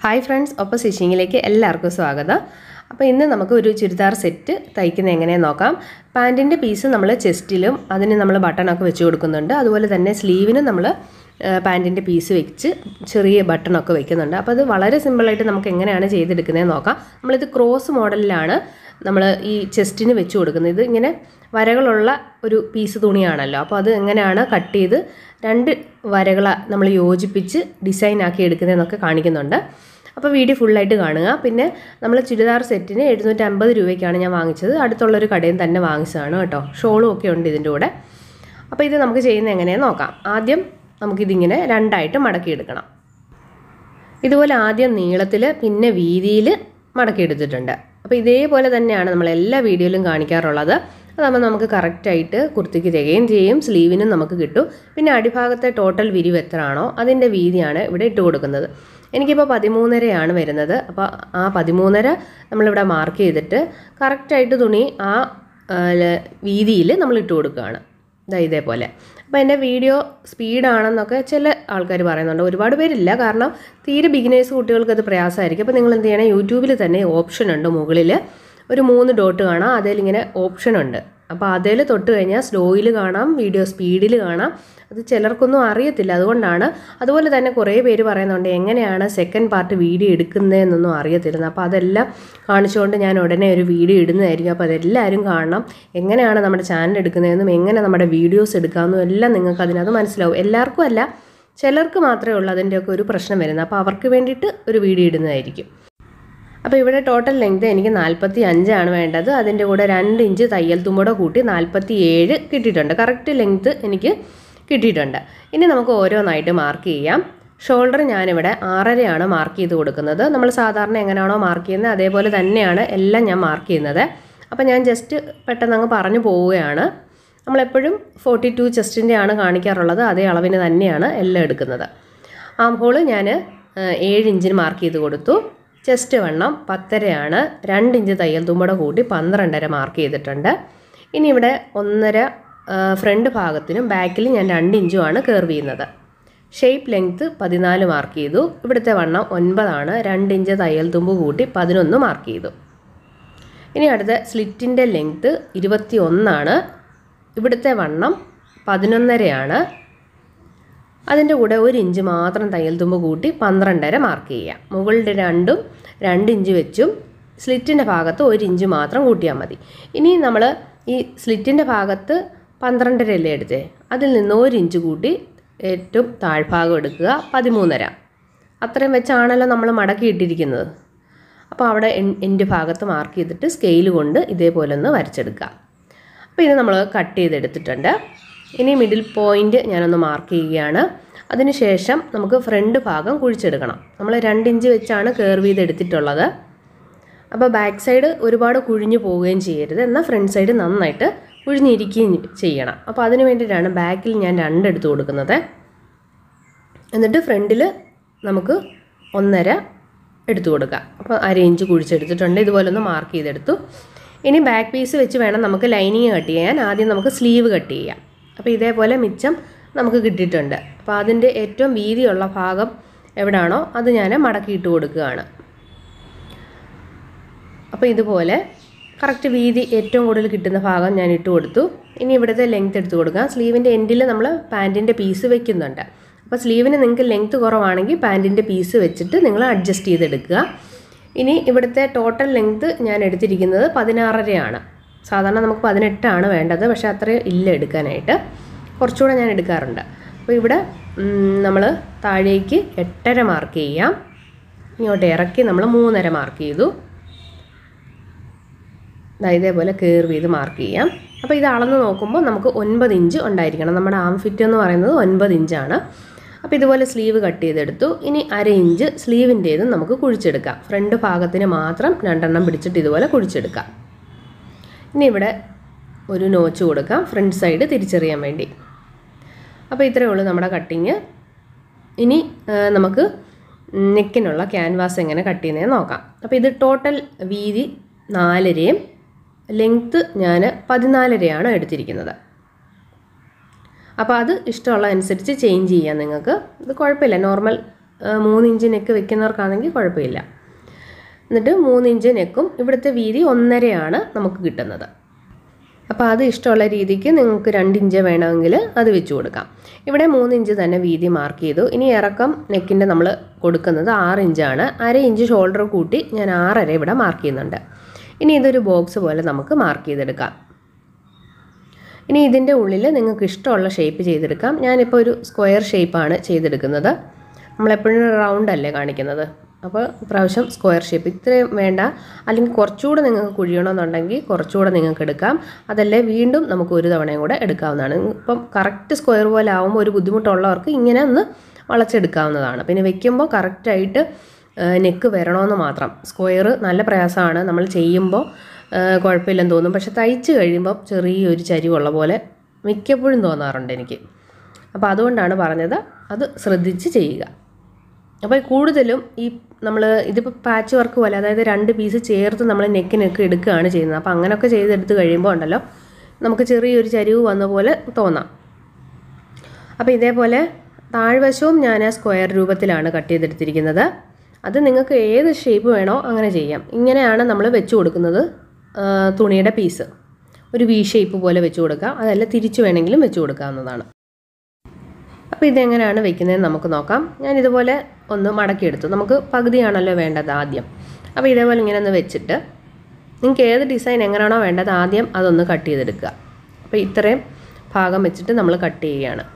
hi friends ഒപ്പം സ്റ്റിച്ചിങ്ങിലേക്ക് എല്ലാവർക്കും സ്വാഗതം അപ്പോൾ ഇന്ന് നമുക്ക് ഒരു ചുരിദാർ സെറ്റ് തയ്ക്കുന്നത് എങ്ങനെയെന്ന് നോക്കാം പാൻറ്റിൻ്റെ പീസ് നമ്മൾ ചെസ്റ്റിലും അതിന് നമ്മൾ ബട്ടണൊക്കെ വെച്ച് കൊടുക്കുന്നുണ്ട് അതുപോലെ തന്നെ സ്ലീവിനും നമ്മൾ പാൻറ്റിൻ്റെ പീസ് വെച്ച് ചെറിയ ബട്ടണൊക്കെ വെക്കുന്നുണ്ട് അപ്പോൾ അത് വളരെ സിമ്പിളായിട്ട് നമുക്ക് എങ്ങനെയാണ് ചെയ്തെടുക്കുന്നതെന്ന് നോക്കാം നമ്മളിത് ക്രോസ് മോഡലിലാണ് നമ്മൾ ഈ ചെസ്റ്റിന് വെച്ച് കൊടുക്കുന്നത് ഇത് ഇങ്ങനെ വരകളുള്ള ഒരു പീസ് തുണിയാണല്ലോ അപ്പോൾ അത് എങ്ങനെയാണ് കട്ട് ചെയ്ത് രണ്ട് വരകൾ നമ്മൾ യോജിപ്പിച്ച് ഡിസൈൻ ആക്കി എടുക്കുന്നതെന്നൊക്കെ കാണിക്കുന്നുണ്ട് അപ്പോൾ വീഡിയോ ഫുള്ളായിട്ട് കാണുക പിന്നെ നമ്മൾ ചുരിദാർ സെറ്റിന് എഴുന്നൂറ്റമ്പത് രൂപയ്ക്കാണ് ഞാൻ വാങ്ങിച്ചത് അടുത്തുള്ളൊരു കടയിൽ തന്നെ വാങ്ങിച്ചതാണ് കേട്ടോ ഷോളും ഒക്കെ ഉണ്ട് ഇതിൻ്റെ കൂടെ അപ്പോൾ ഇത് നമുക്ക് ചെയ്യുന്നത് എങ്ങനെയാണെന്ന് നോക്കാം ആദ്യം നമുക്കിതിങ്ങനെ രണ്ടായിട്ട് മടക്കിയെടുക്കണം ഇതുപോലെ ആദ്യം നീളത്തിൽ പിന്നെ വീതിയിൽ മടക്കിയെടുത്തിട്ടുണ്ട് അപ്പോൾ ഇതേപോലെ തന്നെയാണ് നമ്മൾ എല്ലാ വീഡിയോയിലും കാണിക്കാറുള്ളത് അതാകുമ്പോൾ നമുക്ക് കറക്റ്റായിട്ട് കുർത്തിക്ക് തികയും ചെയ്യും സ്ലീവിനും നമുക്ക് കിട്ടും പിന്നെ അടിഭാഗത്തെ ടോട്ടൽ വിരിവ് എത്രയാണോ അതിൻ്റെ വീതിയാണ് ഇവിടെ ഇട്ട് കൊടുക്കുന്നത് എനിക്കിപ്പോൾ പതിമൂന്നരയാണ് വരുന്നത് അപ്പോൾ ആ പതിമൂന്നര നമ്മളിവിടെ മാർക്ക് ചെയ്തിട്ട് കറക്റ്റായിട്ട് തുണി ആ വീതിയിൽ നമ്മൾ ഇട്ട് കൊടുക്കുകയാണ് ഇതാ ഇതേപോലെ അപ്പോൾ എൻ്റെ വീഡിയോ സ്പീഡാണെന്നൊക്കെ ചില ആൾക്കാർ പറയുന്നുണ്ട് ഒരുപാട് പേരില്ല കാരണം തീരെ ബിഗിനേഴ്സ് കുട്ടികൾക്ക് അത് പ്രയാസമായിരിക്കും അപ്പോൾ നിങ്ങൾ എന്ത് ചെയ്യണം യൂട്യൂബിൽ തന്നെ ഓപ്ഷൻ ഉണ്ട് മുകളിൽ ഒരു മൂന്ന് ഡോട്ട് കാണാം അതിൽ ഇങ്ങനെ ഓപ്ഷൻ ഉണ്ട് അപ്പോൾ അതിൽ തൊട്ട് കഴിഞ്ഞാൽ സ്ലോയിൽ കാണാം വീഡിയോ സ്പീഡിൽ കാണാം അത് ചിലർക്കൊന്നും അറിയത്തില്ല അതുകൊണ്ടാണ് അതുപോലെ തന്നെ കുറേ പേര് പറയുന്നുണ്ട് എങ്ങനെയാണ് സെക്കൻഡ് പാർട്ട് വീഡിയോ എടുക്കുന്നതെന്നൊന്നും അറിയത്തില്ല അപ്പോൾ അതെല്ലാം കാണിച്ചുകൊണ്ട് ഞാൻ ഉടനെ ഒരു വീഡിയോ ഇടുന്നതായിരിക്കും അപ്പോൾ അതെല്ലാവരും കാണണം എങ്ങനെയാണ് നമ്മുടെ ചാനൽ എടുക്കുന്നതെന്നും എങ്ങനെ നമ്മുടെ വീഡിയോസ് എടുക്കാമെന്നും എല്ലാം നിങ്ങൾക്ക് അതിനകത്ത് മനസ്സിലാവും എല്ലാവർക്കും അല്ല ചിലർക്ക് മാത്രമേ ഉള്ളൂ അതിൻ്റെയൊക്കെ ഒരു പ്രശ്നം വരുന്നത് അപ്പോൾ അവർക്ക് വേണ്ടിയിട്ട് ഒരു വീഡിയോ ഇടുന്നതായിരിക്കും അപ്പോൾ ഇവിടെ ടോട്ടൽ ലെങ്ത് എനിക്ക് നാൽപ്പത്തി അഞ്ചാണ് വേണ്ടത് അതിൻ്റെ കൂടെ രണ്ട് ഇഞ്ച് തയ്യൽ തുമ്പോടെ കൂട്ടി നാൽപ്പത്തി ഏഴ് കിട്ടിയിട്ടുണ്ട് കറക്റ്റ് ലെങ്ത് എനിക്ക് കിട്ടിയിട്ടുണ്ട് ഇനി നമുക്ക് ഓരോന്നായിട്ട് മാർക്ക് ചെയ്യാം ഷോൾഡർ ഞാനിവിടെ ആറരയാണ് മാർക്ക് ചെയ്ത് കൊടുക്കുന്നത് നമ്മൾ സാധാരണ എങ്ങനെയാണോ മാർക്ക് ചെയ്യുന്നത് അതേപോലെ തന്നെയാണ് എല്ലാം ഞാൻ മാർക്ക് ചെയ്യുന്നത് അപ്പോൾ ഞാൻ ജസ്റ്റ് പെട്ടെന്ന് അങ്ങ് പറഞ്ഞു പോവുകയാണ് നമ്മളെപ്പോഴും ഫോർട്ടി ടു ചെസ്റ്റിൻ്റെ ആണ് കാണിക്കാറുള്ളത് അതേ അളവിന് തന്നെയാണ് എല്ലാം എടുക്കുന്നത് ആം ഹോള് ഞാൻ ഏഴ് ഇഞ്ചിന് മാർക്ക് ചെയ്ത് കൊടുത്തു ചെസ്റ്റ് വണ്ണം പത്തരയാണ് രണ്ട് ഇഞ്ച് തയ്യൽ തുമ്പടെ കൂട്ടി പന്ത്രണ്ടര മാർക്ക് ചെയ്തിട്ടുണ്ട് ഇനി ഇവിടെ ഒന്നര ഫ്രണ്ട് ഭാഗത്തിനും ബാക്കിൽ ഞാൻ രണ്ട് ഇഞ്ചുമാണ് കർവ് ചെയ്യുന്നത് ഷേപ്പ് ലെങ്ത്ത് പതിനാല് മാർക്ക് ചെയ്തു ഇവിടുത്തെ വണ്ണം ഒൻപതാണ് രണ്ട് ഇഞ്ച് തയ്യൽ തുമ്പ് കൂട്ടി പതിനൊന്ന് മാർക്ക് ചെയ്തു ഇനി അടുത്ത സ്ലിറ്റിൻ്റെ ലെങ്ത്ത് ഇരുപത്തി ഒന്നാണ് ഇവിടുത്തെ വണ്ണം പതിനൊന്നരയാണ് അതിൻ്റെ കൂടെ ഒരു ഇഞ്ച് മാത്രം തയ്യൽ തുമ്പ് കൂട്ടി പന്ത്രണ്ടര മാർക്ക് ചെയ്യാം മുകളിൽ രണ്ടും രണ്ട് ഇഞ്ച് വെച്ചും സ്ലിറ്റിൻ്റെ ഭാഗത്ത് ഒരു ഇഞ്ച് മാത്രം കൂട്ടിയാൽ മതി ഇനി നമ്മൾ ഈ സ്ലിറ്റിൻ്റെ ഭാഗത്ത് പന്ത്രണ്ടരയല്ലേ എടുത്തേ അതിൽ നിന്ന് ഒരു ഇഞ്ച് കൂട്ടി ഏറ്റവും താഴ്ഭാഗം എടുക്കുക പതിമൂന്നര അത്രയും വെച്ചാണല്ലോ നമ്മൾ മടക്കി ഇട്ടിരിക്കുന്നത് അപ്പോൾ അവിടെ എൻ്റെ ഭാഗത്ത് മാർക്ക് ചെയ്തിട്ട് സ്കെയിൽ കൊണ്ട് ഇതേപോലെ ഒന്ന് വരച്ചെടുക്കുക അപ്പോൾ ഇത് നമ്മൾ കട്ട് ചെയ്തെടുത്തിട്ടുണ്ട് ഇനി മിഡിൽ പോയിൻ്റ് ഞാനൊന്ന് മാർക്ക് ചെയ്യുകയാണ് അതിനുശേഷം നമുക്ക് ഫ്രണ്ട് ഭാഗം കുഴിച്ചെടുക്കണം നമ്മൾ രണ്ട് ഇഞ്ച് വെച്ചാണ് കർവ് ചെയ്തെടുത്തിട്ടുള്ളത് അപ്പോൾ ബാക്ക് സൈഡ് ഒരുപാട് കുഴിഞ്ഞു പോവുകയും ചെയ്യരുത് എന്നാൽ ഫ്രണ്ട് സൈഡ് നന്നായിട്ട് കുഴിഞ്ഞിരിക്കുകയും ചെയ്യണം അപ്പോൾ അതിന് വേണ്ടിയിട്ടാണ് ബാക്കിൽ ഞാൻ രണ്ടെടുത്ത് കൊടുക്കുന്നത് എന്നിട്ട് ഫ്രണ്ടിൽ നമുക്ക് ഒന്നര എടുത്തു കൊടുക്കുക അപ്പോൾ അര ഇഞ്ച് കുഴിച്ചെടുത്തിട്ടുണ്ട് ഇതുപോലെ ഒന്ന് മാർക്ക് ചെയ്തെടുത്തു ഇനി ബാക്ക് പീസ് വെച്ച് വേണം നമുക്ക് ലൈനിങ് കട്ട് ചെയ്യാൻ ആദ്യം നമുക്ക് സ്ലീവ് കട്ട് ചെയ്യാം അപ്പോൾ ഇതേപോലെ മിച്ചം നമുക്ക് കിട്ടിയിട്ടുണ്ട് അപ്പോൾ അതിൻ്റെ ഏറ്റവും വീതിയുള്ള ഭാഗം എവിടാണോ അത് ഞാൻ മടക്കിയിട്ട് കൊടുക്കുകയാണ് അപ്പോൾ ഇതുപോലെ കറക്റ്റ് വീതി ഏറ്റവും കൂടുതൽ കിട്ടുന്ന ഭാഗം ഞാൻ ഇട്ട് കൊടുത്തു ഇനി ഇവിടുത്തെ ലെങ്ത് എടുത്ത് കൊടുക്കാം സ്ലീവിൻ്റെ എൻഡിൽ നമ്മൾ പാൻറ്റിൻ്റെ പീസ് വെക്കുന്നുണ്ട് അപ്പോൾ സ്ലീവിന് നിങ്ങൾക്ക് ലെങ്ത് കുറവാണെങ്കിൽ പാൻറ്റിൻ്റെ പീസ് വെച്ചിട്ട് നിങ്ങൾ അഡ്ജസ്റ്റ് ചെയ്തെടുക്കുക ഇനി ഇവിടുത്തെ ടോട്ടൽ ലെങ്ത് ഞാൻ എടുത്തിരിക്കുന്നത് പതിനാറരയാണ് സാധാരണ നമുക്ക് പതിനെട്ടാണ് വേണ്ടത് പക്ഷേ അത്രയും ഇല്ല എടുക്കാനായിട്ട് കുറച്ചുകൂടെ ഞാൻ എടുക്കാറുണ്ട് അപ്പോൾ ഇവിടെ നമ്മൾ താഴേക്ക് എട്ടര മാർക്ക് ചെയ്യാം ഇങ്ങോട്ട് ഇറക്കി നമ്മൾ മൂന്നര മാർക്ക് ചെയ്തു ഇതേപോലെ കയറി ചെയ്ത് മാർക്ക് ചെയ്യാം അപ്പോൾ ഇത് അളന്ന് നോക്കുമ്പോൾ നമുക്ക് ഒൻപത് ഇഞ്ച് ഉണ്ടായിരിക്കണം നമ്മുടെ ആം ഫിറ്റ് എന്ന് പറയുന്നത് ഒൻപത് ഇഞ്ചാണ് അപ്പോൾ ഇതുപോലെ സ്ലീവ് കട്ട് ചെയ്തെടുത്തു ഇനി അര ഇഞ്ച് സ്ലീവിൻ്റേതും നമുക്ക് കുഴിച്ചെടുക്കാം ഫ്രണ്ട് ഭാഗത്തിന് മാത്രം രണ്ടെണ്ണം പിടിച്ചിട്ട് ഇതുപോലെ കുഴിച്ചെടുക്കാം ഇനി ഇവിടെ ഒരു നോച്ച് കൊടുക്കാം ഫ്രണ്ട് സൈഡ് തിരിച്ചറിയാൻ വേണ്ടി അപ്പോൾ ഇത്രയേ ഉള്ളൂ നമ്മുടെ കട്ടിങ് ഇനി നമുക്ക് നെക്കിനുള്ള ക്യാൻവാസ് എങ്ങനെ കട്ട് ചെയ്യുന്നതെന്ന് നോക്കാം അപ്പോൾ ഇത് ടോട്ടൽ വീതി നാലരയും ലെങ്ത്ത് ഞാൻ പതിനാലരയാണ് എടുത്തിരിക്കുന്നത് അപ്പോൾ അത് ഇഷ്ടമുള്ള അനുസരിച്ച് ചേഞ്ച് ചെയ്യാം നിങ്ങൾക്ക് ഇത് കുഴപ്പമില്ല നോർമൽ മൂന്ന് ഇഞ്ച് നെക്ക് വെക്കുന്നവർക്കാണെങ്കിൽ കുഴപ്പമില്ല എന്നിട്ട് മൂന്ന് ഇഞ്ച് നെക്കും ഇവിടുത്തെ വീതി ഒന്നരയാണ് നമുക്ക് കിട്ടുന്നത് അപ്പോൾ അത് ഇഷ്ടമുള്ള രീതിക്ക് നിങ്ങൾക്ക് രണ്ട് ഇഞ്ച് വേണമെങ്കിൽ അത് വെച്ച് കൊടുക്കാം ഇവിടെ മൂന്ന് ഇഞ്ച് തന്നെ വീതി മാർക്ക് ചെയ്തു ഇനി ഇറക്കം നെക്കിൻ്റെ നമ്മൾ കൊടുക്കുന്നത് ആറ് ഇഞ്ചാണ് അര ഇഞ്ച് ഷോൾഡർ കൂട്ടി ഞാൻ ആറര ഇവിടെ മാർക്ക് ചെയ്യുന്നുണ്ട് ഇനി ഇതൊരു ബോക്സ് പോലെ നമുക്ക് മാർക്ക് ചെയ്തെടുക്കാം ഇനി ഇതിൻ്റെ ഉള്ളിൽ നിങ്ങൾക്ക് ഇഷ്ടമുള്ള ഷേപ്പ് ചെയ്തെടുക്കാം ഞാനിപ്പോൾ ഒരു സ്ക്വയർ ഷേപ്പാണ് ചെയ്തെടുക്കുന്നത് നമ്മളെപ്പോഴും റൗണ്ട് അല്ലേ കാണിക്കുന്നത് അപ്പോൾ ഇപ്രാവശ്യം സ്ക്വയർ ഷേപ്പ് ഇത്രയും വേണ്ട അല്ലെങ്കിൽ കുറച്ചുകൂടെ നിങ്ങൾക്ക് കുഴിയണമെന്നുണ്ടെങ്കിൽ കുറച്ചുകൂടെ നിങ്ങൾക്ക് എടുക്കാം അതല്ലേ വീണ്ടും നമുക്ക് ഒരു തവണയും കൂടെ എടുക്കാവുന്നതാണ് ഇപ്പം കറക്റ്റ് സ്ക്വയർ പോലെ ആകുമ്പോൾ ഒരു ബുദ്ധിമുട്ടുള്ളവർക്ക് ഇങ്ങനെ ഒന്ന് വളച്ചെടുക്കാവുന്നതാണ് പിന്നെ വെക്കുമ്പോൾ കറക്റ്റായിട്ട് നെക്ക് വരണമെന്ന് മാത്രം സ്ക്വയർ നല്ല പ്രയാസമാണ് നമ്മൾ ചെയ്യുമ്പോൾ കുഴപ്പമില്ലെന്ന് തോന്നും പക്ഷെ തയ്ച്ച് കഴിയുമ്പോൾ ചെറിയൊരു ചരിവുള്ള പോലെ മിക്കപ്പോഴും തോന്നാറുണ്ട് എനിക്ക് അപ്പോൾ അതുകൊണ്ടാണ് പറഞ്ഞത് അത് ശ്രദ്ധിച്ച് ചെയ്യുക അപ്പോൾ കൂടുതലും ഈ നമ്മൾ ഇതിപ്പോൾ പാച്ച് വർക്ക് പോലെ അതായത് രണ്ട് പീസ് ചേർത്ത് നമ്മൾ നെക്കിനൊക്കെ എടുക്കുകയാണ് ചെയ്യുന്നത് അപ്പോൾ അങ്ങനെയൊക്കെ ചെയ്തെടുത്ത് കഴിയുമ്പോൾ ഉണ്ടല്ലോ നമുക്ക് ചെറിയൊരു ചരിവ് വന്ന പോലെ തോന്നാം അപ്പോൾ ഇതേപോലെ താഴ്വശവും ഞാൻ സ്ക്വയർ രൂപത്തിലാണ് കട്ട് ചെയ്തെടുത്തിരിക്കുന്നത് അത് നിങ്ങൾക്ക് ഏത് ഷേപ്പ് വേണോ അങ്ങനെ ചെയ്യാം ഇങ്ങനെയാണ് നമ്മൾ വെച്ച് കൊടുക്കുന്നത് തുണിയുടെ പീസ് ഒരു വി ഷേപ്പ് പോലെ വെച്ച് കൊടുക്കാം അതല്ല തിരിച്ചു വേണമെങ്കിലും വെച്ച് കൊടുക്കാവുന്നതാണ് അപ്പോൾ ഇതെങ്ങനെയാണ് വെക്കുന്നതെന്ന് നമുക്ക് നോക്കാം ഞാൻ ഇതുപോലെ ഒന്ന് മടക്കിയെടുത്തു നമുക്ക് പകുതിയാണല്ലോ വേണ്ടത് ആദ്യം അപ്പോൾ ഇതേപോലെ ഇങ്ങനെ ഒന്ന് വെച്ചിട്ട് നിങ്ങൾക്ക് ഏത് ഡിസൈൻ എങ്ങനെയാണോ വേണ്ടത് ആദ്യം അതൊന്ന് കട്ട് ചെയ്തെടുക്കുക അപ്പോൾ ഇത്രയും ഭാഗം വെച്ചിട്ട് നമ്മൾ കട്ട് ചെയ്യുകയാണ്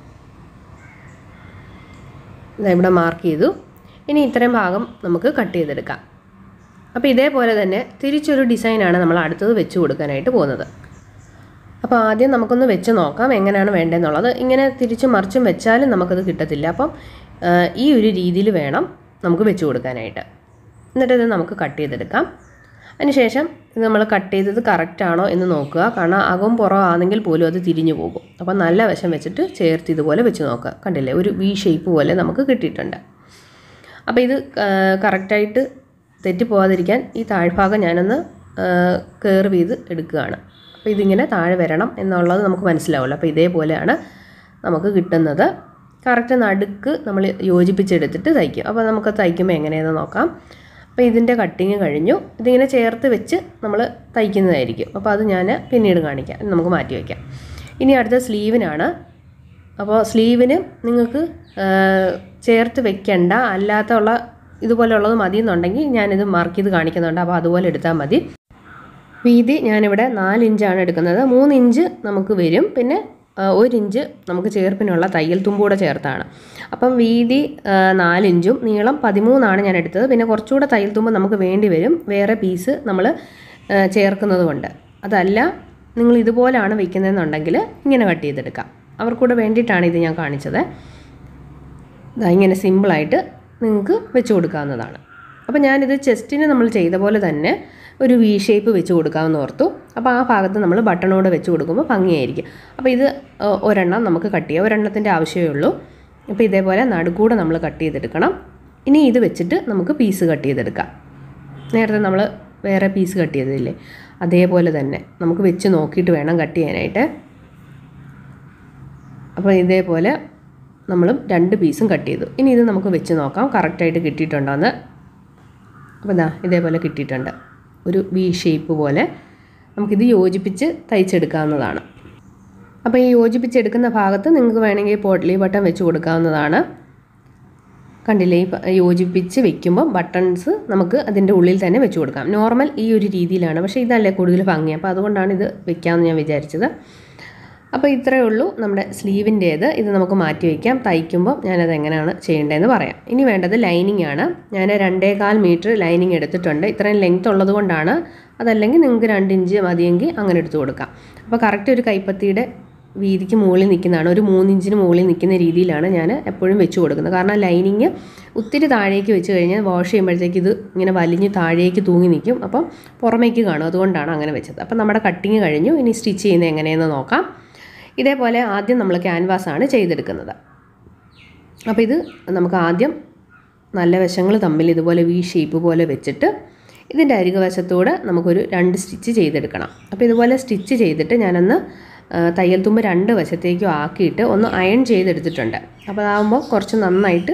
ഇതാ ഇവിടെ മാർക്ക് ചെയ്തു ഇനി ഇത്രയും ഭാഗം നമുക്ക് കട്ട് ചെയ്തെടുക്കാം അപ്പോൾ ഇതേപോലെ തന്നെ തിരിച്ചൊരു ഡിസൈനാണ് നമ്മൾ അടുത്തത് വെച്ച് കൊടുക്കാനായിട്ട് പോകുന്നത് അപ്പോൾ ആദ്യം നമുക്കൊന്ന് വെച്ച് നോക്കാം എങ്ങനെയാണ് വേണ്ടതെന്നുള്ളത് ഇങ്ങനെ തിരിച്ചും മറിച്ചും വെച്ചാലും നമുക്കത് കിട്ടത്തില്ല അപ്പം ഈ ഒരു രീതിയിൽ വേണം നമുക്ക് വെച്ച് കൊടുക്കാനായിട്ട് എന്നിട്ട് ഇത് നമുക്ക് കട്ട് ചെയ്തെടുക്കാം അതിനുശേഷം ഇത് നമ്മൾ കട്ട് ചെയ്തത് കറക്റ്റ് ആണോ എന്ന് നോക്കുക കാരണം അകം പുറം ആണെങ്കിൽ പോലും അത് തിരിഞ്ഞു പോകും അപ്പോൾ നല്ല വശം വെച്ചിട്ട് ചേർത്ത് ഇതുപോലെ വെച്ച് നോക്കുക കണ്ടില്ലേ ഒരു വി ഷേപ്പ് പോലെ നമുക്ക് കിട്ടിയിട്ടുണ്ട് അപ്പോൾ ഇത് കറക്റ്റായിട്ട് തെറ്റിപ്പോകാതിരിക്കാൻ ഈ താഴ്ഭാഗം ഞാനൊന്ന് കയറി ചെയ്ത് എടുക്കുകയാണ് അപ്പോൾ ഇതിങ്ങനെ താഴെ വരണം എന്നുള്ളത് നമുക്ക് മനസ്സിലാവുമല്ലോ അപ്പോൾ ഇതേപോലെയാണ് നമുക്ക് കിട്ടുന്നത് കറക്റ്റ് നടുക്ക് നമ്മൾ യോജിപ്പിച്ചെടുത്തിട്ട് തയ്ക്കും അപ്പോൾ നമുക്ക് തയ്ക്കുമ്പോൾ എങ്ങനെയെന്ന് നോക്കാം അപ്പോൾ ഇതിൻ്റെ കട്ടിങ് കഴിഞ്ഞു ഇതിങ്ങനെ ചേർത്ത് വെച്ച് നമ്മൾ തയ്ക്കുന്നതായിരിക്കും അപ്പോൾ അത് ഞാൻ പിന്നീട് കാണിക്കാം നമുക്ക് മാറ്റി വയ്ക്കാം ഇനി അടുത്ത സ്ലീവിനാണ് അപ്പോൾ സ്ലീവിന് നിങ്ങൾക്ക് ചേർത്ത് വെക്കണ്ട അല്ലാത്തുള്ള ഇതുപോലെയുള്ളത് മതി എന്നുണ്ടെങ്കിൽ ഞാനിത് മാർക്ക് ചെയ്ത് കാണിക്കുന്നുണ്ട് അപ്പോൾ അതുപോലെ എടുത്താൽ മതി വീതി ഞാനിവിടെ നാല് ഇഞ്ചാണ് എടുക്കുന്നത് മൂന്ന് ഇഞ്ച് നമുക്ക് വരും പിന്നെ ഒരു ഇഞ്ച് നമുക്ക് ചേർപ്പിനുള്ള തയ്യൽ തുമ്പൂടെ ചേർത്താണ് അപ്പം വീതി നാലിഞ്ചും നീളം പതിമൂന്നാണ് ഞാൻ എടുത്തത് പിന്നെ കുറച്ചുകൂടെ തയ്യൽ തുമ്പ് നമുക്ക് വേണ്ടി വരും വേറെ പീസ് നമ്മൾ ചേർക്കുന്നത് കൊണ്ട് അതല്ല നിങ്ങൾ ഇതുപോലാണ് വയ്ക്കുന്നതെന്നുണ്ടെങ്കിൽ ഇങ്ങനെ കട്ട് ചെയ്തെടുക്കാം അവർക്കൂടെ വേണ്ടിയിട്ടാണ് ഇത് ഞാൻ കാണിച്ചത് ഇങ്ങനെ സിമ്പിളായിട്ട് നിങ്ങൾക്ക് വെച്ച് കൊടുക്കാവുന്നതാണ് അപ്പോൾ ഞാനിത് ചെസ്റ്റിന് നമ്മൾ ചെയ്ത പോലെ തന്നെ ഒരു വി ഷേപ്പ് വെച്ച് കൊടുക്കാമെന്ന് ഓർത്തു അപ്പോൾ ആ ഭാഗത്ത് നമ്മൾ ബട്ടണോട് വെച്ച് കൊടുക്കുമ്പോൾ ഭംഗിയായിരിക്കും അപ്പോൾ ഇത് ഒരെണ്ണം നമുക്ക് കട്ട് ചെയ്യാം ഒരെണ്ണത്തിൻ്റെ ആവശ്യമേ ഉള്ളൂ അപ്പോൾ ഇതേപോലെ നടുക്കൂടെ നമ്മൾ കട്ട് ചെയ്തെടുക്കണം ഇനി ഇത് വെച്ചിട്ട് നമുക്ക് പീസ് കട്ട് ചെയ്തെടുക്കാം നേരത്തെ നമ്മൾ വേറെ പീസ് കട്ട് ചെയ്തതില്ലേ അതേപോലെ തന്നെ നമുക്ക് വെച്ച് നോക്കിയിട്ട് വേണം കട്ട് ചെയ്യാനായിട്ട് അപ്പോൾ ഇതേപോലെ നമ്മൾ രണ്ട് പീസും കട്ട് ചെയ്തു ഇനി ഇത് നമുക്ക് വെച്ച് നോക്കാം കറക്റ്റായിട്ട് കിട്ടിയിട്ടുണ്ടോ എന്ന് അപ്പോൾ ഇതാ ഇതേപോലെ കിട്ടിയിട്ടുണ്ട് ഒരു വി ഷേപ്പ് പോലെ നമുക്കിത് യോജിപ്പിച്ച് തയ്ച്ചെടുക്കാവുന്നതാണ് അപ്പോൾ ഈ യോജിപ്പിച്ചെടുക്കുന്ന ഭാഗത്ത് നിങ്ങൾക്ക് വേണമെങ്കിൽ പോട്ട്ലി ബട്ടൺ വെച്ച് കൊടുക്കാവുന്നതാണ് കണ്ടില്ലേ ഈ യോജിപ്പിച്ച് വെക്കുമ്പോൾ ബട്ടൺസ് നമുക്ക് അതിൻ്റെ ഉള്ളിൽ തന്നെ വെച്ച് കൊടുക്കാം നോർമൽ ഈ ഒരു രീതിയിലാണ് പക്ഷേ ഇതല്ലേ കൂടുതൽ ഭംഗി അപ്പോൾ അതുകൊണ്ടാണ് ഇത് വെക്കാമെന്ന് ഞാൻ വിചാരിച്ചത് അപ്പോൾ ഇത്രയേ ഉള്ളൂ നമ്മുടെ സ്ലീവിൻ്റേത് ഇത് നമുക്ക് മാറ്റി വയ്ക്കാം തയ്ക്കുമ്പോൾ ഞാനത് എങ്ങനെയാണ് ചെയ്യേണ്ടതെന്ന് പറയാം ഇനി വേണ്ടത് ലൈനിങ് ആണ് ഞാൻ രണ്ടേകാൽ മീറ്റർ ലൈനിങ് എടുത്തിട്ടുണ്ട് ഇത്രയും ലെങ്ത് ഉള്ളത് കൊണ്ടാണ് അതല്ലെങ്കിൽ നിങ്ങൾക്ക് രണ്ട് ഇഞ്ച് മതിയെങ്കിൽ അങ്ങനെ എടുത്ത് കൊടുക്കാം അപ്പോൾ കറക്റ്റ് ഒരു കൈപ്പത്തിയുടെ വീതിക്ക് മുകളിൽ നിൽക്കുന്നതാണ് ഒരു മൂന്നിഞ്ചിന് മുകളിൽ നിൽക്കുന്ന രീതിയിലാണ് ഞാൻ എപ്പോഴും വെച്ച് കൊടുക്കുന്നത് കാരണം ലൈനിങ് ഒത്തിരി താഴേക്ക് വെച്ച് കഴിഞ്ഞാൽ വാഷ് ചെയ്യുമ്പോഴത്തേക്ക് ഇത് ഇങ്ങനെ വലിഞ്ഞ് താഴേക്ക് തൂങ്ങി നിൽക്കും അപ്പം പുറമേക്ക് കാണും അതുകൊണ്ടാണ് അങ്ങനെ വെച്ചത് അപ്പം നമ്മുടെ കട്ടിങ് കഴിഞ്ഞു ഇനി സ്റ്റിച്ച് ചെയ്യുന്നത് എങ്ങനെയെന്ന് നോക്കാം ഇതേപോലെ ആദ്യം നമ്മൾ ക്യാൻവാസാണ് ചെയ്തെടുക്കുന്നത് അപ്പോൾ ഇത് നമുക്ക് ആദ്യം നല്ല വശങ്ങൾ തമ്മിൽ ഇതുപോലെ വി ഷേപ്പ് പോലെ വെച്ചിട്ട് ഇതിൻ്റെ അരികുവശത്തൂടെ നമുക്കൊരു രണ്ട് സ്റ്റിച്ച് ചെയ്തെടുക്കണം അപ്പോൾ ഇതുപോലെ സ്റ്റിച്ച് ചെയ്തിട്ട് ഞാനൊന്ന് തയ്യൽ തുമ്പ് രണ്ട് വശത്തേക്കും ആക്കിയിട്ട് ഒന്ന് അയൺ ചെയ്തെടുത്തിട്ടുണ്ട് അപ്പോൾ അതാകുമ്പോൾ കുറച്ച് നന്നായിട്ട്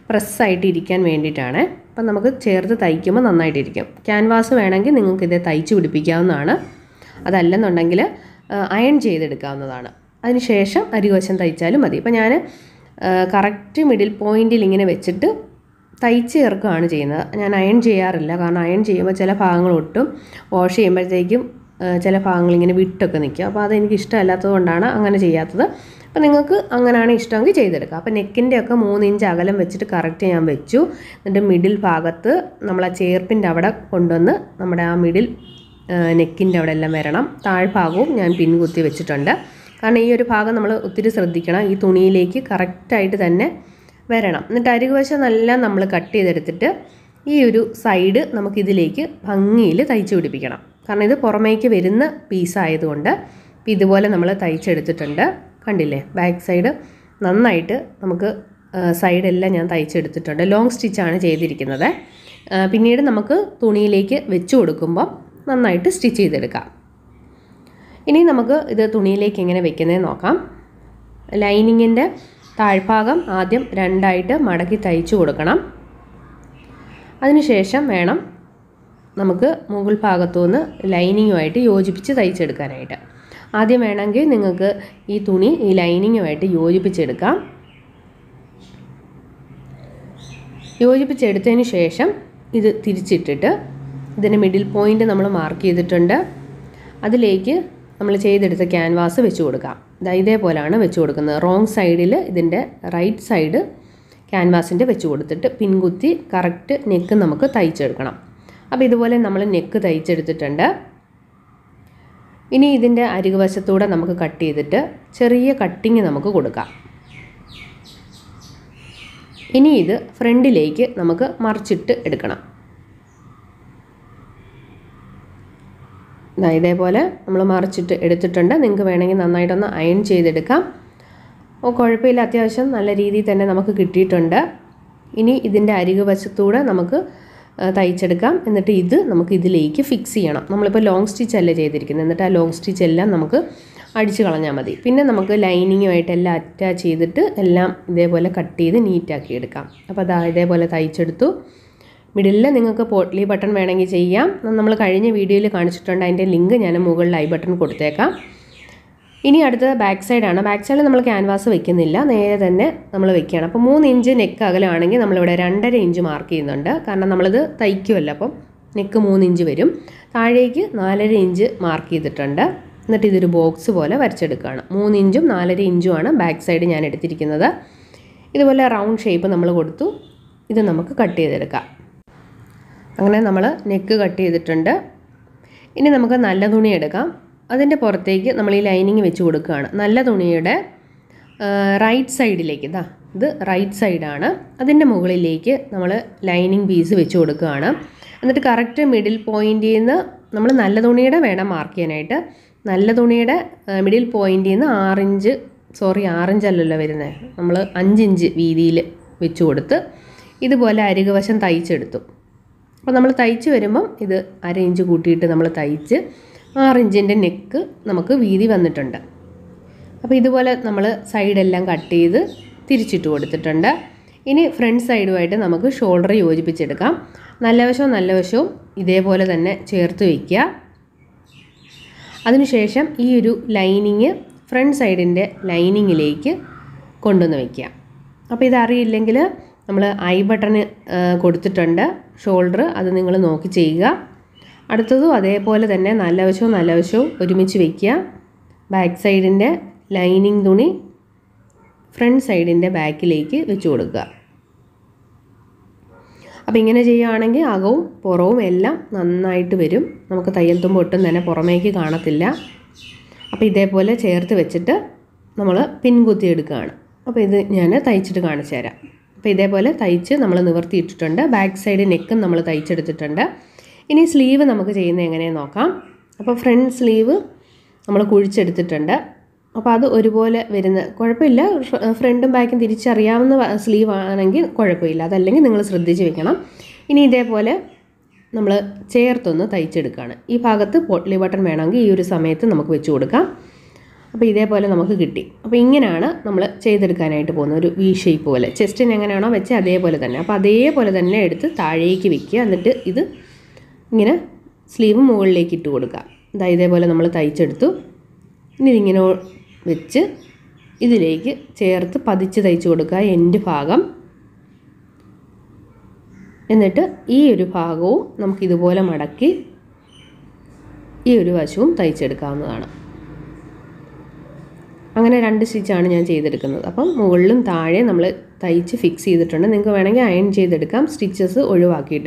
പ്രസ്സായിട്ട് ഇരിക്കാൻ വേണ്ടിയിട്ടാണ് അപ്പം നമുക്ക് ചേർത്ത് തയ്ക്കുമ്പോൾ നന്നായിട്ടിരിക്കും ക്യാൻവാസ് വേണമെങ്കിൽ നിങ്ങൾക്ക് ഇത് തയ്ച്ച് പിടിപ്പിക്കാവുന്നതാണ് അതല്ലെന്നുണ്ടെങ്കിൽ അയൺ ചെയ്തെടുക്കാവുന്നതാണ് അതിനുശേഷം അരിവശം തയ്ച്ചാലും മതി ഇപ്പം ഞാൻ കറക്റ്റ് മിഡിൽ പോയിന്റിൽ ഇങ്ങനെ വെച്ചിട്ട് തയ്ച്ച് ചേർക്കുകയാണ് ചെയ്യുന്നത് ഞാൻ അയൺ ചെയ്യാറില്ല കാരണം അയൺ ചെയ്യുമ്പോൾ ചില ഭാഗങ്ങൾ ഒട്ടും വാഷ് ചെയ്യുമ്പോഴത്തേക്കും ആ, ചില ഭാഗങ്ങൾ ഇങ്ങനെ വിട്ടൊക്കെ നിൽക്കും അപ്പോൾ അതെനിക്ക് ഇഷ്ടമല്ലാത്തത് കൊണ്ടാണ് അങ്ങനെ ചെയ്യാത്തത് അപ്പോൾ നിങ്ങൾക്ക് അങ്ങനെയാണ് ഇഷ്ടമെങ്കിൽ ചെയ്തെടുക്കുക അപ്പോൾ നെക്കിൻ്റെ ഒക്കെ മൂന്ന് ഇഞ്ച് അകലം വെച്ചിട്ട് കറക്റ്റ് ഞാൻ വെച്ചു എന്നിട്ട് മിഡിൽ ഭാഗത്ത് നമ്മൾ ആ ചേർപ്പിൻ്റെ അവിടെ കൊണ്ടുവന്ന് നമ്മുടെ ആ മിഡിൽ നെക്കിൻ്റെ അവിടെ എല്ലാം വരണം താഴ്ഭാഗവും ഞാൻ പിൻകുത്തി വെച്ചിട്ടുണ്ട് കാരണം ഈ ഒരു ഭാഗം നമ്മൾ ഒത്തിരി ശ്രദ്ധിക്കണം ഈ തുണിയിലേക്ക് കറക്റ്റായിട്ട് തന്നെ വരണം എന്നിട്ട് അരികുവശം എല്ലാം നമ്മൾ കട്ട് ചെയ്തെടുത്തിട്ട് ഈ ഒരു സൈഡ് നമുക്കിതിലേക്ക് ഭംഗിയിൽ തയ്ച്ച് പിടിപ്പിക്കണം കാരണം ഇത് പുറമേക്ക് വരുന്ന പീസായതുകൊണ്ട് ഇപ്പം ഇതുപോലെ നമ്മൾ തയ്ച്ചെടുത്തിട്ടുണ്ട് കണ്ടില്ലേ ബാക്ക് സൈഡ് നന്നായിട്ട് നമുക്ക് സൈഡെല്ലാം ഞാൻ തയ്ച്ചെടുത്തിട്ടുണ്ട് ലോങ് സ്റ്റിച്ചാണ് ചെയ്തിരിക്കുന്നത് ആ, പിന്നീട് നമുക്ക് തുണിയിലേക്ക് വെച്ച് കൊടുക്കുമ്പോൾ നന്നായിട്ട് സ്റ്റിച്ച് ചെയ്തെടുക്കാം ഇനി നമുക്ക് ഇത് തുണിയിലേക്ക് എങ്ങനെ വെക്കുന്നതെന്ന് നോക്കാം ലൈനിങ്ങിൻ്റെ താഴ്ഭാഗം ആദ്യം രണ്ടായിട്ട് മടക്കി തയ്ച്ചു കൊടുക്കണം അതിനുശേഷം വേണം നമുക്ക് മുകൾ ഭാഗത്തുനിന്ന് ലൈനിങ്ങുമായിട്ട് യോജിപ്പിച്ച് തയ്ച്ചെടുക്കാനായിട്ട് ആദ്യം വേണമെങ്കിൽ നിങ്ങൾക്ക് ഈ തുണി ഈ ലൈനിങ്ങുമായിട്ട് യോജിപ്പിച്ചെടുക്കാം യോജിപ്പിച്ചെടുത്തതിന് ശേഷം ഇത് തിരിച്ചിട്ടിട്ട് ഇതിൻ്റെ മിഡിൽ പോയിൻ്റ് നമ്മൾ മാർക്ക് ചെയ്തിട്ടുണ്ട് അതിലേക്ക് നമ്മൾ ചെയ്തെടുത്ത ക്യാൻവാസ് വെച്ച് കൊടുക്കാം ദാ ഇതേപോലെയാണ് വെച്ച് കൊടുക്കുന്നത് റോങ് സൈഡിൽ ഇതിൻ്റെ റൈറ്റ് സൈഡ് ക്യാൻവാസിൻ്റെ വെച്ച് കൊടുത്തിട്ട് പിൻകുത്തി കറക്റ്റ് നെക്ക് നമുക്ക് തയ്ച്ചെടുക്കണം അപ്പോൾ ഇതുപോലെ നമ്മൾ നെക്ക് തയ്ച്ചെടുത്തിട്ടുണ്ട് ഇനി ഇതിൻ്റെ അരികുവശത്തൂടെ നമുക്ക് കട്ട് ചെയ്തിട്ട് ചെറിയ കട്ടിങ് നമുക്ക് കൊടുക്കാം ഇനി ഇത് ഫ്രണ്ടിലേക്ക് നമുക്ക് മറിച്ചിട്ട് എടുക്കണം ദാ ഇതേപോലെ നമ്മൾ മറിച്ചിട്ട് എടുത്തിട്ടുണ്ട് നിങ്ങൾക്ക് വേണമെങ്കിൽ നന്നായിട്ടൊന്ന് അയൺ ചെയ്തെടുക്കാം ഓ കുഴപ്പമില്ല അത്യാവശ്യം നല്ല രീതിയിൽ തന്നെ നമുക്ക് കിട്ടിയിട്ടുണ്ട് ഇനി ഇതിൻ്റെ അരികു വശത്തൂടെ നമുക്ക് ആ, തയ്ച്ചെടുക്കാം എന്നിട്ട് ഇത് നമുക്ക് ഇതിലേക്ക് ഫിക്സ് ചെയ്യണം നമ്മളിപ്പോൾ ലോങ് സ്റ്റിച്ച് അല്ലേ ചെയ്തിരിക്കുന്നത് എന്നിട്ട് ആ ലോങ് സ്റ്റിച്ച് എല്ലാം നമുക്ക് അടിച്ച് കളഞ്ഞാൽ മതി പിന്നെ നമുക്ക് ലൈനിങ്ങുമായിട്ട് എല്ലാം അറ്റാച്ച് ചെയ്തിട്ട് എല്ലാം ഇതേപോലെ കട്ട് ചെയ്ത് നീറ്റാക്കി എടുക്കാം അപ്പോൾ അതാ ഇതേപോലെ തയ്ച്ചെടുത്തു മിഡിലിൽ നിങ്ങൾക്ക് പോട്ട്ലി ബട്ടൺ വേണമെങ്കിൽ ചെയ്യാം നമ്മൾ കഴിഞ്ഞ വീഡിയോയിൽ കാണിച്ചിട്ടുണ്ട് അതിൻ്റെ ലിങ്ക് ഞാൻ മുകളിൽ ഐ ബട്ടൺ കൊടുത്തേക്കാം ഇനി അടുത്തത് ബാക്ക് സൈഡാണ് ബാക്ക് സൈഡിൽ നമ്മൾ ക്യാൻവാസ് വെക്കുന്നില്ല നേരെ തന്നെ നമ്മൾ വെക്കുകയാണ് അപ്പോൾ മൂന്ന് ഇഞ്ച് നെക്ക് അകലമാണെങ്കിൽ നമ്മളിവിടെ രണ്ടര ഇഞ്ച് മാർക്ക് ചെയ്യുന്നുണ്ട് കാരണം നമ്മളിത് തയ്ക്കുമല്ലോ അപ്പം നെക്ക് മൂന്ന് ഇഞ്ച് വരും താഴേക്ക് നാലര ഇഞ്ച് മാർക്ക് ചെയ്തിട്ടുണ്ട് എന്നിട്ട് ഇതൊരു ബോക്സ് പോലെ വരച്ചെടുക്കുകയാണ് മൂന്ന് ഇഞ്ചും നാലര ഇഞ്ചുമാണ് ബാക്ക് സൈഡ് ഞാൻ എടുത്തിരിക്കുന്നത് ഇതുപോലെ റൗണ്ട് ഷേപ്പ് നമ്മൾ കൊടുത്തു ഇത് നമുക്ക് കട്ട് ചെയ്തെടുക്കാം അങ്ങനെ നമ്മൾ നെക്ക് കട്ട് ചെയ്തിട്ടുണ്ട് ഇനി നമുക്ക് നല്ല തുണി എടുക്കാം അതിൻ്റെ പുറത്തേക്ക് നമ്മൾ ഈ ലൈനിങ് വെച്ച് കൊടുക്കുകയാണ് നല്ല തുണിയുടെ റൈറ്റ് സൈഡിലേക്ക് ഇതാ ഇത് റൈറ്റ് സൈഡാണ് അതിൻ്റെ മുകളിലേക്ക് നമ്മൾ ലൈനിങ് പീസ് വെച്ച് കൊടുക്കുകയാണ് എന്നിട്ട് കറക്റ്റ് മിഡിൽ പോയിൻറ്റിൽ നിന്ന് നമ്മൾ നല്ല തുണിയുടെ വേണം മാർക്ക് ചെയ്യാനായിട്ട് നല്ല തുണിയുടെ മിഡിൽ പോയിൻറ്റിൽ നിന്ന് ആറിഞ്ച് സോറി ആറിഞ്ചല്ലല്ലോ വരുന്നത് നമ്മൾ അഞ്ചിഞ്ച് വീതിയിൽ വെച്ച് കൊടുത്ത് ഇതുപോലെ അരികുവശം തയ്ച്ചെടുത്തു അപ്പോൾ നമ്മൾ തയ്ച്ച് വരുമ്പം ഇത് അര ഇഞ്ച് കൂട്ടിയിട്ട് നമ്മൾ തയ്ച്ച് ആറ് ഇഞ്ചിൻ്റെ നെക്ക് നമുക്ക് വീതി വന്നിട്ടുണ്ട് അപ്പോൾ ഇതുപോലെ നമ്മൾ സൈഡെല്ലാം കട്ട് ചെയ്ത് തിരിച്ചിട്ട് കൊടുത്തിട്ടുണ്ട് ഇനി ഫ്രണ്ട് സൈഡുമായിട്ട് നമുക്ക് ഷോൾഡർ യോജിപ്പിച്ചെടുക്കാം നല്ല വശവും നല്ല വശവും ഇതേപോലെ തന്നെ ചേർത്ത് വയ്ക്കുക അതിനുശേഷം ഈ ഒരു ലൈനിങ് ഫ്രണ്ട് സൈഡിൻ്റെ ലൈനിങ്ങിലേക്ക് കൊണ്ടുവന്ന് വയ്ക്കുക അപ്പോൾ ഇതറിയില്ലെങ്കിൽ നമ്മൾ ഐ ബട്ടൺ കൊടുത്തിട്ടുണ്ട് ഷോൾഡർ അത് നിങ്ങൾ നോക്കി ചെയ്യുക അടുത്തതും അതേപോലെ തന്നെ നല്ല വശവും നല്ല വശവും ഒരുമിച്ച് വയ്ക്കുക ബാക്ക് സൈഡിൻ്റെ ലൈനിങ് തുണി ഫ്രണ്ട് സൈഡിൻ്റെ ബാക്കിലേക്ക് വെച്ച് കൊടുക്കുക അപ്പോൾ ഇങ്ങനെ ചെയ്യുകയാണെങ്കിൽ അകവും പുറവും എല്ലാം നന്നായിട്ട് വരും നമുക്ക് തയ്യൽ തുമ്പ് ഒട്ടും തന്നെ പുറമേക്ക് കാണത്തില്ല അപ്പോൾ ഇതേപോലെ ചേർത്ത് വെച്ചിട്ട് നമ്മൾ പിൻകുത്തി എടുക്കുകയാണ് അപ്പോൾ ഇത് ഞാൻ തയ്ച്ചിട്ട് കാണിച്ചു തരാം അപ്പോൾ ഇതേപോലെ തയ്ച്ച് നമ്മൾ നിവർത്തിയിട്ടിട്ടുണ്ട് ബാക്ക് സൈഡ് നെക്കും നമ്മൾ തയ്ച്ചെടുത്തിട്ടുണ്ട് ഇനി സ്ലീവ് നമുക്ക് ചെയ്യുന്നത് എങ്ങനെയെന്ന് നോക്കാം അപ്പോൾ ഫ്രണ്ട് സ്ലീവ് നമ്മൾ കുഴിച്ചെടുത്തിട്ടുണ്ട് അപ്പോൾ അത് ഒരുപോലെ വരുന്ന കുഴപ്പമില്ല ഫ്ര- ഫ്രണ്ടും ബാക്കും തിരിച്ചറിയാവുന്ന വ- സ്ലീവ് ആണെങ്കിൽ കുഴപ്പമില്ല അതല്ലെങ്കിൽ നിങ്ങൾ ശ്രദ്ധിച്ച് വെക്കണം ഇനി ഇതേപോലെ നമ്മൾ ചേർത്തൊന്ന് തയ്ച്ചെടുക്കുകയാണ് ഈ ഭാഗത്ത് പോട്ട്ലി ബട്ടൺ വേണമെങ്കിൽ ഈ ഒരു സമയത്ത് നമുക്ക് വെച്ച് കൊടുക്കാം അപ്പോൾ ഇതേപോലെ നമുക്ക് കിട്ടി അപ്പോൾ ഇങ്ങനെയാണ് നമ്മൾ ചെയ്തെടുക്കാനായിട്ട് പോകുന്നത് ഒരു വി ഷേപ്പ് പോലെ ചെസ്റ്റിന് എങ്ങനെയാണോ വെച്ച് അതേപോലെ തന്നെ അപ്പോൾ അതേപോലെ തന്നെ എടുത്ത് താഴേക്ക് വെക്കുക എന്നിട്ട് ഇത് ഇങ്ങനെ സ്ലീവ് മുകളിലേക്ക് ഇട്ട് കൊടുക്കുക ഇതാ ഇതേപോലെ നമ്മൾ തയ്ച്ചെടുത്തു ഇനി ഇതിങ്ങനെ വെച്ച് ഇതിലേക്ക് ചേർത്ത് പതിച്ച് തയ്ച്ച് കൊടുക്കുക എൻഡ് ഭാഗം എന്നിട്ട് ഈ ഒരു ഭാഗവും നമുക്ക് ഇതുപോലെ മടക്കി ഈ ഒരു വശവും തയ്ച്ചെടുക്കാവുന്നതാണ് അങ്ങനെ രണ്ട് സ്റ്റിച്ചാണ് ഞാൻ ചെയ്തെടുക്കുന്നത് അപ്പം മുകളിലും താഴെ നമ്മൾ തയ്ച്ച് ഫിക്സ് ചെയ്തിട്ടുണ്ട് നിങ്ങൾക്ക് വേണമെങ്കിൽ അയൺ ചെയ്തെടുക്കാം സ്റ്റിച്ചസ് ഒഴിവാക്കിയിട്ട്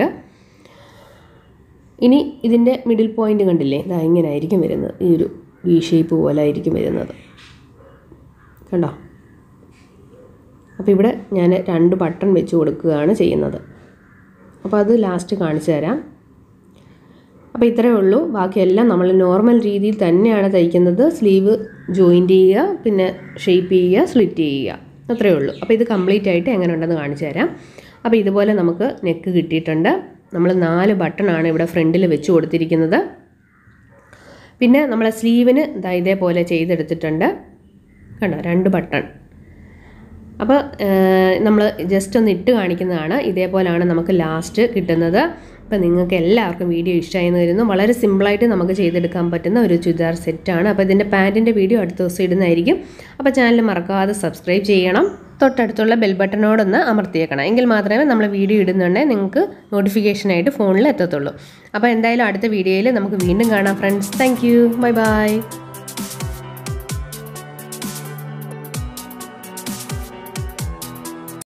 ഇനി ഇതിൻ്റെ മിഡിൽ പോയിൻ്റ് കണ്ടില്ലേ ഇതാ ഇങ്ങനെ ആയിരിക്കും വരുന്നത് ഈ ഒരു വി ഷേപ്പ് പോലെ ആയിരിക്കും വരുന്നത് കണ്ടോ അപ്പോൾ ഇവിടെ ഞാൻ രണ്ട് ബട്ടൺ വെച്ച് കൊടുക്കുകയാണ് ചെയ്യുന്നത് അപ്പോൾ അത് ലാസ്റ്റ് കാണിച്ചു തരാം അപ്പോൾ ഇത്രയേ ഉള്ളൂ ബാക്കിയെല്ലാം നമ്മൾ നോർമൽ രീതിയിൽ തന്നെയാണ് തയ്ക്കുന്നത് സ്ലീവ് ജോയിൻറ്റ് ചെയ്യുക പിന്നെ ഷേപ്പ് ചെയ്യുക സ്ലിറ്റ് ചെയ്യുക അത്രയേ ഉള്ളൂ അപ്പോൾ ഇത് കംപ്ലീറ്റ് ആയിട്ട് എങ്ങനെ ഉണ്ടെന്ന് കാണിച്ചു തരാം അപ്പോൾ ഇതുപോലെ നമുക്ക് നെക്ക് കിട്ടിയിട്ടുണ്ട് നമ്മൾ നാല് ബട്ടണാണ് ഇവിടെ ഫ്രണ്ടിൽ വെച്ച് കൊടുത്തിരിക്കുന്നത് പിന്നെ നമ്മളെ സ്ലീവിന് ദാ ഇതേപോലെ ചെയ്തെടുത്തിട്ടുണ്ട് കണ്ടോ രണ്ട് ബട്ടൺ അപ്പോൾ നമ്മൾ ജസ്റ്റ് ഒന്ന് ഇട്ട് കാണിക്കുന്നതാണ് ഇതേപോലെയാണ് നമുക്ക് ലാസ്റ്റ് കിട്ടുന്നത് അപ്പോൾ നിങ്ങൾക്ക് എല്ലാവർക്കും വീഡിയോ ഇഷ്ടമായെന്ന് വരുന്നു വളരെ സിമ്പിളായിട്ട് നമുക്ക് ചെയ്തെടുക്കാൻ പറ്റുന്ന ഒരു ചുരിദാർ സെറ്റാണ് അപ്പോൾ ഇതിൻ്റെ പാൻറ്റിൻ്റെ വീഡിയോ അടുത്ത ദിവസം ഇടുന്നതായിരിക്കും അപ്പോൾ ചാനൽ മറക്കാതെ സബ്സ്ക്രൈബ് ചെയ്യണം തൊട്ടടുത്തുള്ള ബെൽ ബട്ടണോടൊന്ന് അമർത്തിയേക്കണം എങ്കിൽ മാത്രമേ നമ്മൾ വീഡിയോ ഇടുന്നുണ്ടെങ്കിൽ നിങ്ങൾക്ക് നോട്ടിഫിക്കേഷനായിട്ട് ഫോണിൽ എത്തത്തുള്ളൂ അപ്പോൾ എന്തായാലും അടുത്ത വീഡിയോയിൽ നമുക്ക് വീണ്ടും കാണാം friends thank you bye by